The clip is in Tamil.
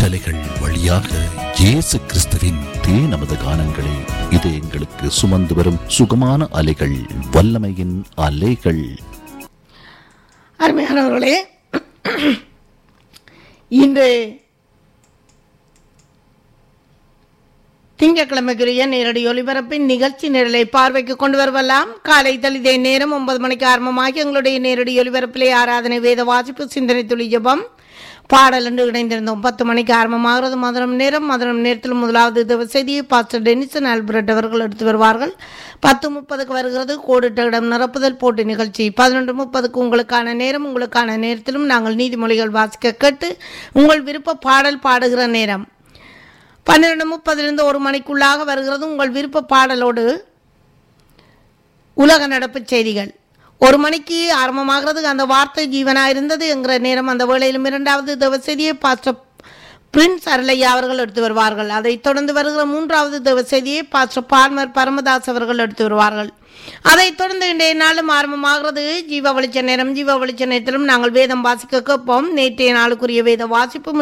காற்றலைகள் வழியாக இயேசு கிறிஸ்துவின் தே நமது கானங்களை இது எங்களுக்கு சுமந்து வரும் சுகமான அலைகள் வல்லமையின் அலைகள் அருமையானவர்களே இன்று திங்கட்கிழமைக்குரிய நேரடி ஒலிபரப்பின் நிகழ்ச்சி நிரலை பார்வைக்கு கொண்டு வரவெல்லாம் காலை தலிதை நேரம் ஒன்பது மணிக்கு ஆரம்பமாகி எங்களுடைய நேரடி ஒலிபரப்பிலே ஆராதனை வேத வாசிப்பு சிந்தனை துளி ஜெபம் பாடல் என்று இணைந்திருந்தோம் பத்து மணிக்கு ஆரம்பமாகிறது மதுரம் நேரம் மதுரம் நேரத்தில் முதலாவது திவ செய்தியை பாஸ்டர் டெனிசன் ஆல்பர்ட் அவர்கள் எடுத்து வருவார்கள் பத்து முப்பதுக்கு வருகிறது கோடிட்ட இடம் நிரப்புதல் போட்டி நிகழ்ச்சி பதினொன்று முப்பதுக்கு உங்களுக்கான நேரம் உங்களுக்கான நேரத்திலும் நாங்கள் நீதிமொழிகள் வாசிக்க கேட்டு உங்கள் விருப்ப பாடல் பாடுகிற நேரம் பன்னிரெண்டு முப்பதிலிருந்து ஒரு மணிக்குள்ளாக வருகிறது உங்கள் விருப்ப பாடலோடு உலக நடப்பு செய்திகள் ஒரு மணிக்கு ஆரம்பமாகிறது அந்த வார்த்தை ஜீவனாக இருந்தது என்கிற நேரம் அந்த வேளையிலும் இரண்டாவது தேவசெய்தியை பாஸ்டர் பிரின்ஸ் அருளையா அவர்கள் எடுத்து வருவார்கள் அதைத் தொடர்ந்து வருகிற மூன்றாவது தேவசெய்தியை பாஸ்டர் பார்மர் பரமதாஸ் அவர்கள் எடுத்து வருவார்கள் அதைத் தொடர்ந்து இன்றைய நாளும் ஆரம்பமாகிறது ஜீவ வெளிச்ச நேரம் ஜீவ வெளிச்ச நேரத்திலும் நாங்கள் வேதம் வாசிக்க கேட்போம் நேற்றைய நாளுக்குரிய வேத வாசிப்பு